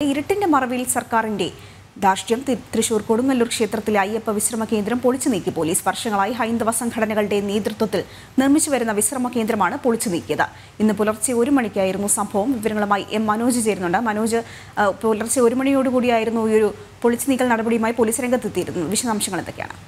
ഇരുട്ടിന്റെ മറവിൽ സർക്കാരിന്റെ ധാർഷ്ട്യം തി- തൃശൂർ കൊടുങ്ങല്ലൂർ ക്ഷേത്രത്തിലെ അയ്യപ്പ വിശ്രമ കേന്ദ്രം പൊളിച്ചു നീക്കി പോലീസ് വർഷങ്ങളായി ഹൈന്ദവ സംഘടനകളുടെ നേതൃത്വത്തിൽ നിർമ്മിച്ചു വരുന്ന വിശ്രമ കേന്ദ്രമാണ് പൊളിച്ചു നീക്കിയത് ഇന്ന് പുലർച്ചെ ഒരു മണിക്കായിരുന്നു സംഭവം വിവരങ്ങളുമായി എം മനോജ് ചേരുന്നുണ്ട് മനോജ് ആ, പുലർച്ചെ ഒരു മണിയോടുകൂടിയായിരുന്നു ഈ ഒരു പൊളിച്ചു നീക്കൽ നടപടിയുമായി പോലീസ് രംഗത്തെത്തിയിരുന്നത് വിശദാംശങ്ങൾ എന്തൊക്കെയാണ്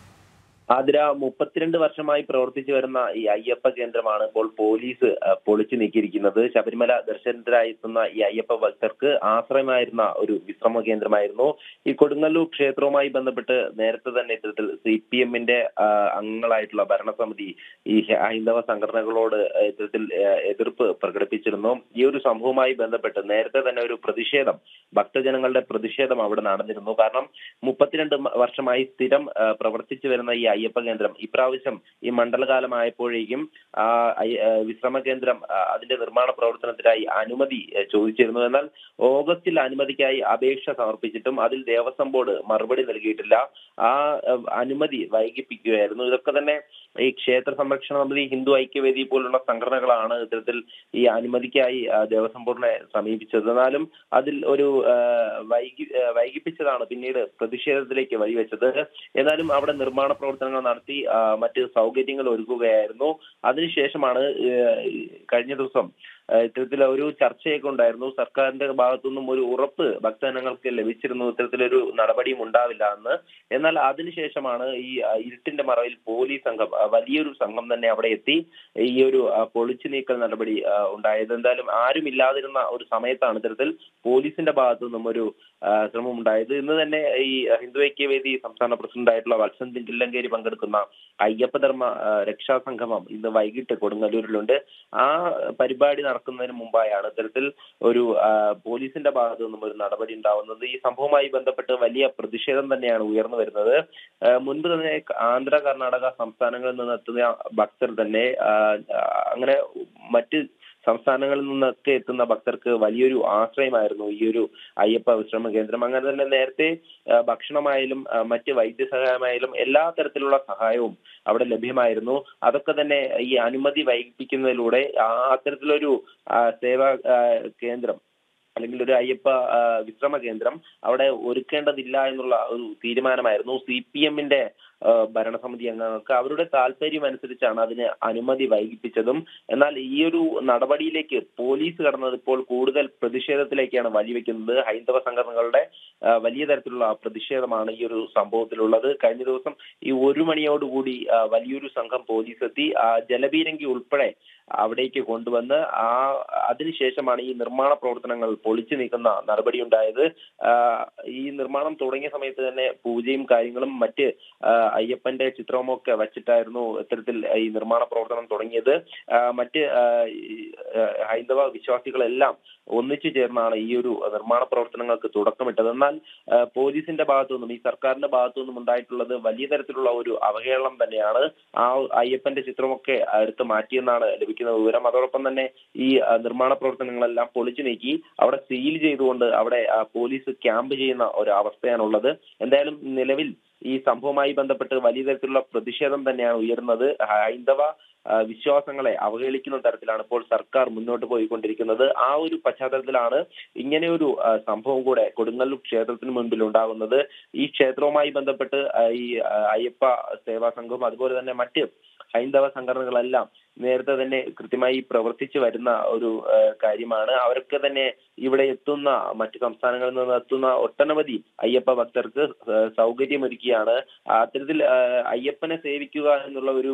ആതിര മുപ്പത്തിരണ്ട് വർഷമായി പ്രവർത്തിച്ചു വരുന്ന ഈ അയ്യപ്പ കേന്ദ്രമാണ് ഇപ്പോൾ പോലീസ് അഹ്, പൊളിച്ചു നീക്കിയിരിക്കുന്നത് ശബരിമല ദർശനത്തിനായി എത്തുന്ന ഈ അയ്യപ്പ ഭക്തർക്ക് ആശ്രയമായിരുന്ന ഒരു വിശ്രമ കേന്ദ്രമായിരുന്നു ഈ കൊടുങ്ങല്ലൂർ ക്ഷേത്രവുമായി ബന്ധപ്പെട്ട് നേരത്തെ തന്നെ ഇത്തരത്തിൽ സി പി എമ്മിന്റെ അംഗങ്ങളായിട്ടുള്ള ഭരണസമിതി ഈ ഹൈന്ദവ സംഘടനകളോട് അഹ്, ഇത്തരത്തിൽ അഹ്, എതിർപ്പ് പ്രകടിപ്പിച്ചിരുന്നു ഈ ഒരു സംഭവവുമായി ബന്ധപ്പെട്ട് നേരത്തെ തന്നെ ഒരു പ്രതിഷേധം ഭക്തജനങ്ങളുടെ പ്രതിഷേധം അവിടെ നടന്നിരുന്നു കാരണം മുപ്പത്തിരണ്ട് മ- വർഷമായി സ്ഥിരം ആ, പ്രവർത്തിച്ചു വരുന്ന ഈ അയ്യപ്പ കേന്ദ്രം ഇപ്രാവശ്യം ഈ മണ്ഡലകാലമായപ്പോഴേക്കും ആ, അയ്യ- ആ, വിശ്രമ കേന്ദ്രം ആ, അതിന്റെ നിർമ്മാണ പ്രവർത്തനത്തിനായി അനുമതി ആ, ചോദിച്ചിരുന്നു എന്നാൽ ഓഗസ്റ്റിൽ അനുമതിക്കായി അപേക്ഷ സമർപ്പിച്ചിട്ടും അതിൽ ദേവസ്വം ബോർഡ് മറുപടി നൽകിയിട്ടില്ല ആ ആ, അനുമതി വൈകിപ്പിക്കുകയായിരുന്നു ഇതൊക്കെ തന്നെ ഈ ക്ഷേത്ര സംരക്ഷണ സമിതി ഹിന്ദു ഐക്യവേദി പോലുള്ള സംഘടനകളാണ് ഇത്തരത്തിൽ ഈ അനുമതിക്കായി ആ, ദേവസ്വം ബോർഡിനെ സമീപിച്ചത് എന്നാലും അതിൽ ഒരു ആ, വൈകി ആ, വൈകിപ്പിച്ചതാണ് പിന്നീട് പ്രതിഷേധത്തിലേക്ക് വഴിവെച്ചത് എന്നാലും അവിടെ നിർമ്മാണ പ്രവർത്തനങ്ങൾ നടത്തി ആ, മറ്റ് സൗകര്യങ്ങൾ ഒരുക്കുകയായിരുന്നു അതിനുശേഷമാണ് ആ, കഴിഞ്ഞ ദിവസം ആ, ഇത്തരത്തിൽ ഒരു ചർച്ചയൊക്കെ ഉണ്ടായിരുന്നു സർക്കാരിന്റെ ഭാഗത്തുനിന്നും ഒരു ഉറപ്പ് ഭക്തജനങ്ങൾക്ക് ലഭിച്ചിരുന്നു ഇത്തരത്തിലൊരു നടപടിയും ഉണ്ടാവില്ല എന്ന് എന്നാൽ അതിനുശേഷമാണ് ഈ ആ, ഇരുട്ടിന്റെ മറവിൽ പോലീസ് സംഘം ആ, വലിയൊരു സംഘം തന്നെ അവിടെ എത്തി ഈ ഒരു ആ, പൊളിച്ചു നീക്കൽ നടപടി ആ, ഉണ്ടായത് എന്തായാലും ആരും ഇല്ലാതിരുന്ന ഒരു സമയത്താണ് ഇത്തരത്തിൽ പോലീസിന്റെ ഭാഗത്തു നിന്നും ഒരു ആ, ശ്രമം ഉണ്ടായത് ഇന്ന് തന്നെ ഈ ഹിന്ദു ഐക്യവേദി സംസ്ഥാന പ്രസിഡന്റ് ആയിട്ടുള്ള വത്സൻ തില്ലങ്കേരി പങ്കെടുക്കുന്ന അയ്യപ്പധർമ്മ ആ, രക്ഷാസംഗമം ഇന്ന് വൈകിട്ട് കൊടുങ്ങല്ലൂരിലുണ്ട് ആ പരിപാടി നടക്കുന്നതിന് മുമ്പായാണ് ഇത്തരത്തിൽ ഒരു ആ, പോലീസിന്റെ ഭാഗത്തു നിന്നും ഒരു നടപടി ഉണ്ടാവുന്നത് ഈ സംഭവവുമായി ബന്ധപ്പെട്ട് വലിയ പ്രതിഷേധം തന്നെയാണ് ഉയർന്നു വരുന്നത് ആ, മുൻപ് തന്നെ ആന്ധ്ര കർണാടക സംസ്ഥാനങ്ങളിൽ നിന്ന് എത്തുന്ന ഭക്തർ തന്നെ ആ, അങ്ങനെ മറ്റ് സംസ്ഥാനങ്ങളിൽ നിന്നൊക്കെ എത്തുന്ന ഭക്തർക്ക് വലിയൊരു ആശ്രയമായിരുന്നു ഈ ഒരു അയ്യപ്പ വിശ്രമ കേന്ദ്രം അങ്ങനെ തന്നെ നേരത്തെ ആ, ഭക്ഷണമായാലും ആ, മറ്റ് വൈദ്യസഹായമായാലും എല്ലാ തരത്തിലുള്ള സഹായവും അവിടെ ലഭ്യമായിരുന്നു അതൊക്കെ തന്നെ ഈ അനുമതി വൈകിപ്പിക്കുന്നതിലൂടെ ആ അത്തരത്തിലൊരു ആ, സേവാ ആ, കേന്ദ്രം അല്ലെങ്കിൽ ഒരു അയ്യപ്പ ആ, വിശ്രമ കേന്ദ്രം അവിടെ ഒരുക്കേണ്ടതില്ല എന്നുള്ള ഒരു തീരുമാനമായിരുന്നു സി പി എമ്മിന്റെ ഭരണസമിതി അംഗങ്ങൾക്ക് അവരുടെ താല്പര്യം അനുസരിച്ചാണ് അതിന് അനുമതി വൈകിപ്പിച്ചതും എന്നാൽ ഈ ഒരു നടപടിയിലേക്ക് പോലീസ് കടന്നത് ഇപ്പോൾ കൂടുതൽ പ്രതിഷേധത്തിലേക്കാണ് വഴിവെക്കുന്നത് ഹൈന്ദവ സംഘടനകളുടെ ആ, വലിയ തരത്തിലുള്ള പ്രതിഷേധമാണ് ഈ ഒരു സംഭവത്തിലുള്ളത് കഴിഞ്ഞ ദിവസം ഈ ഒരു മണിയോടുകൂടി ആ, വലിയൊരു സംഘം പോലീസ് എത്തി ആ, ജലപീരങ്കി ഉൾപ്പെടെ അവിടേക്ക് കൊണ്ടുവന്ന് ആ അതിനുശേഷമാണ് ഈ നിർമ്മാണ പ്രവർത്തനങ്ങൾ പൊളിച്ചു നീക്കുന്ന നടപടി ഉണ്ടായത് ആ, ഈ നിർമ്മാണം തുടങ്ങിയ സമയത്ത് തന്നെ പൂജയും കാര്യങ്ങളും മറ്റ് ആ, അയ്യപ്പന്റെ ചിത്രവുമൊക്കെ വച്ചിട്ടായിരുന്നു ഇത്തരത്തിൽ ഈ നിർമ്മാണ പ്രവർത്തനം തുടങ്ങിയത് ആ, മറ്റ് ആ, ഈ, ആ, ഹൈന്ദവ വിശ്വാസികളെല്ലാം ഒന്നിച്ചു ചേർന്നാണ് ഈ ഒരു നിർമ്മാണ പ്രവർത്തനങ്ങൾക്ക് തുടക്കമിട്ടത് എന്നാൽ ആ, പോലീസിന്റെ ഭാഗത്തു നിന്നും ഈ സർക്കാരിന്റെ ഭാഗത്തു നിന്നും ഉണ്ടായിട്ടുള്ളത് വലിയ തരത്തിലുള്ള ഒരു അവഹേളനം തന്നെയാണ് ആ അയ്യപ്പന്റെ ചിത്രമൊക്കെ എടുത്ത് മാറ്റിയെന്നാണ് ലഭിക്കുന്ന വിവരം അതോടൊപ്പം തന്നെ ഈ ആ, നിർമ്മാണ പ്രവർത്തനങ്ങളെല്ലാം പൊളിച്ചു നീക്കി അവിടെ സീൽ ചെയ്തുകൊണ്ട് അവിടെ ആ, പോലീസ് ക്യാമ്പ് ചെയ്യുന്ന ഒരു അവസ്ഥയാണുള്ളത് എന്തായാലും നിലവിൽ ഈ സംഭവവുമായി ബന്ധപ്പെട്ട് വലിയ തരത്തിലുള്ള പ്രതിഷേധം തന്നെയാണ് ഉയരുന്നത് ഹൈന്ദവ ആ, വിശ്വാസങ്ങളെ അവഹേളിക്കുന്ന തരത്തിലാണ് ഇപ്പോൾ സർക്കാർ മുന്നോട്ട് പോയിക്കൊണ്ടിരിക്കുന്നത് ആ ഒരു പശ്ചാത്തലത്തിലാണ് ഇങ്ങനെ ഒരു ആ, സംഭവം കൂടെ കൊടുങ്ങല്ലൂർ ക്ഷേത്രത്തിന് മുൻപിൽ ഉണ്ടാകുന്നത് ഈ ക്ഷേത്രവുമായി ബന്ധപ്പെട്ട് ആ, ഈ ആ, അയ്യപ്പ സേവാ സംഘവും അതുപോലെ തന്നെ മറ്റ് ഹൈന്ദവ സംഘടനകളെല്ലാം നേരത്തെ തന്നെ കൃത്യമായി പ്രവർത്തിച്ചു വരുന്ന ഒരു ആ, കാര്യമാണ് അവരൊക്കെ തന്നെ ഇവിടെ എത്തുന്ന മറ്റ് സംസ്ഥാനങ്ങളിൽ നിന്ന് എത്തുന്ന ഒട്ടനവധി അയ്യപ്പ ഭക്തർക്ക് ആ, സൗകര്യമൊരുക്കിയാണ് അത്തരത്തിൽ ആ, അയ്യപ്പനെ സേവിക്കുക എന്നുള്ള ഒരു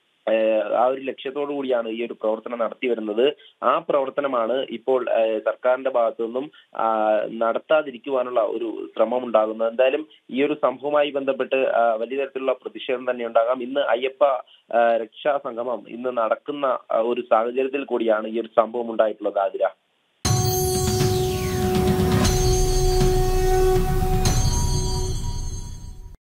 ഏഹ് ആ ഒരു ലക്ഷ്യത്തോടു കൂടിയാണ് ഈ ഒരു പ്രവർത്തനം നടത്തി വരുന്നത് ആ പ്രവർത്തനമാണ് ഇപ്പോൾ ഏഹ് സർക്കാരിന്റെ ഭാഗത്തു നിന്നും ആ, നടത്താതിരിക്കുവാനുള്ള ഒരു ശ്രമം ഉണ്ടാകുന്നത് എന്തായാലും ഈ ഒരു സംഭവവുമായി ബന്ധപ്പെട്ട് ആ, വലിയ തരത്തിലുള്ള പ്രതിഷേധം തന്നെ ഉണ്ടാകാം ഇന്ന് അയ്യപ്പ ആ, രക്ഷാ സംഗമം ഇന്ന് നടക്കുന്ന ആ, ഒരു സാഹചര്യത്തിൽ കൂടിയാണ് ഈ ഒരു സംഭവം ഉണ്ടായിട്ടുള്ളത് ആതിര